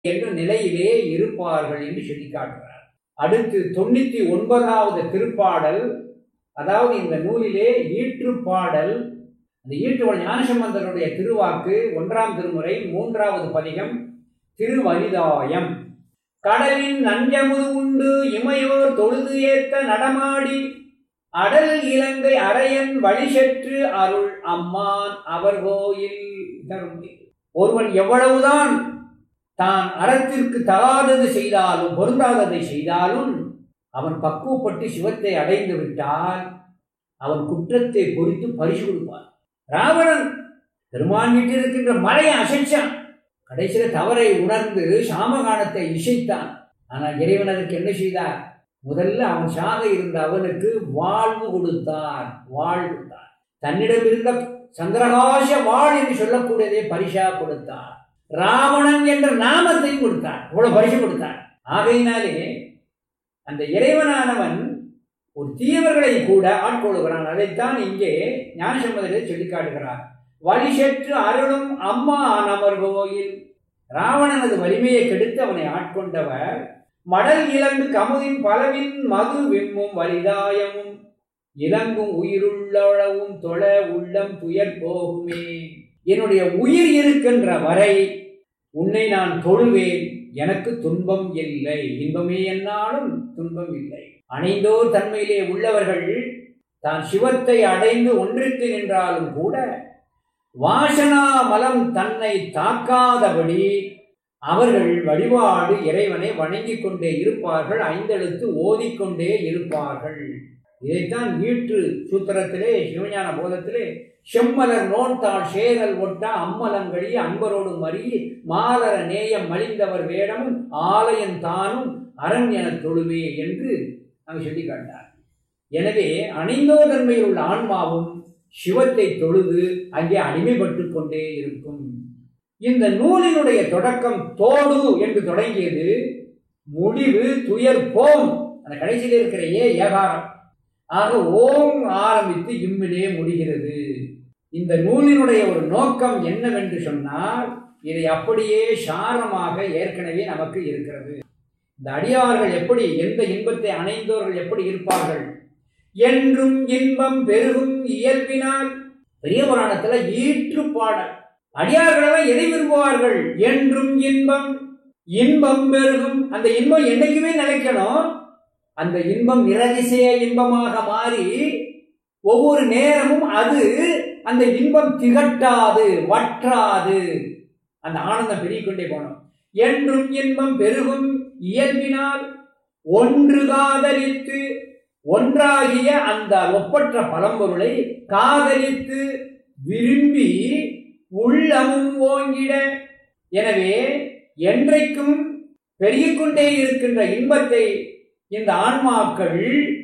என்ற நிலையிலே இருப்பார்கள் என்று சொல்லி காட்டுகிறார் அடுத்து தொண்ணூத்தி ஒன்பதாவது திருப்பாடல் அதாவது இந்த நூலிலே ஈற்றுப்பாடல் அந்த ஈற்று ஞானசம்பந்தருடைய திருவாக்கு ஒன்றாம் திருமுறை மூன்றாவது பதிகம் திருவனிதாயம் கடலின் நஞ்சமுது உண்டு இமையோர் தொழுது ஏத்த நடமாடி அடல் இலங்கை அரையன் வழிசெற்று அருள் அம்மான் அவர் கோயில் தருமை ஒருவன் எவ்வளவுதான் தான் அறத்திற்கு தகாதது செய்தாலும் பொருந்தாததை செய்தாலும் அவன் பக்குவப்பட்டு சிவத்தை அடைந்து விட்டால் அவன் குற்றத்தை பொறித்து பரிசு கொடுப்பான் ராவணன் பெருமான் வீட்டிருக்கின்ற மலையை அசைச்சான் கடைசியில தவறை உணர்ந்து சாமகானத்தை இசைத்தான் ஆனால் இறைவன் அதற்கு என்ன செய்தார் முதல்ல அவன் சாக இருந்த அவனுக்கு வாழ்வு கொடுத்தார் வாழ் கொடுத்தார் தன்னிடம் இருந்த சந்திரகாச வாழ் என்று சொல்லக்கூடியதை பரிசா கொடுத்தார் ராவணன் என்ற நாமத்தையும் கொடுத்தார் இவ்வளவு பரிசு கொடுத்தார் ஆகையினாலே அந்த இறைவனானவன் ஒரு தீயவர்களை கூட ஆட்கொள்கிறான் அதைத்தான் இங்கே ஞானசம்பதரை சொல்லி காட்டுகிறார் வழிசெற்று அருளும் அம்மா நமர் கோயில் ராவணனது வலிமையை கெடுத்து அவனை ஆட்கொண்டவர் மடல் இலங்கு கமுதின் பலவின் மது விம்மும் வலிதாயமும் இலங்கும் உயிருள்ளளவும் தொழ உள்ளம் துயர் போகுமே என்னுடைய உயிர் இருக்கின்ற வரை உன்னை நான் தொழுவேன் எனக்கு துன்பம் இல்லை இன்பமே என்னாலும் துன்பம் இல்லை அணைந்தோர் தன்மையிலே உள்ளவர்கள் தான் சிவத்தை அடைந்து ஒன்றிற்கு நின்றாலும் கூட வாசனா மலம் தன்னை தாக்காதபடி அவர்கள் வழிபாடு இறைவனை வணங்கிக் கொண்டே இருப்பார்கள் ஐந்தெழுத்து ஓதிக்கொண்டே இருப்பார்கள் இதைத்தான் வீட்டு சூத்திரத்திலே சிவஞான போதத்திலே செம்மலர் நோன்தாள் சேரல் ஒட்ட அம்மலங்களி அன்பரோடு மறி மாலர நேயம் மலிந்தவர் வேடமும் ஆலயம் தானும் அரண் என தொழுவே என்று அங்கு சொல்லி காட்டார் எனவே அணிந்தோர் தன்மையில் உள்ள ஆன்மாவும் சிவத்தை தொழுது அங்கே அடிமைப்பட்டு கொண்டே இருக்கும் இந்த நூலினுடைய தொடக்கம் தோடு என்று தொடங்கியது முடிவு துயர் போம் அந்த கடைசியில் இருக்கிற ஏ ஏகாரம் ஆக ஓம் ஆரம்பித்து இம்மிலே முடிகிறது இந்த நூலினுடைய ஒரு நோக்கம் என்னவென்று சொன்னால் இதை அப்படியே சாரமாக ஏற்கனவே நமக்கு இருக்கிறது இந்த அடியார்கள் எப்படி எந்த இன்பத்தை அணைந்தோர்கள் எப்படி இருப்பார்கள் என்றும் இன்பம் பெருகும் இயல்பினால் பெரிய புராணத்துல ஈற்று பாடல் அடியார்களெல்லாம் எதை விரும்புவார்கள் என்றும் இன்பம் இன்பம் பெருகும் அந்த இன்பம் என்னைக்குமே நிலைக்கணும் அந்த இன்பம் நிரதிசய இன்பமாக மாறி ஒவ்வொரு நேரமும் அது அந்த இன்பம் திகட்டாது வற்றாது அந்த ஆனந்தம் பெருகிக்கொண்டே போனோம் என்றும் இன்பம் பெருகும் இயல்பினால் ஒன்று காதலித்து ஒன்றாகிய அந்த ஒப்பற்ற பழம்பொருளை காதலித்து விரும்பி உள்ளமும் ஓங்கிட எனவே என்றைக்கும் பெருகிக்கொண்டே இருக்கின்ற இன்பத்தை இந்த ஆன்மாக்கள்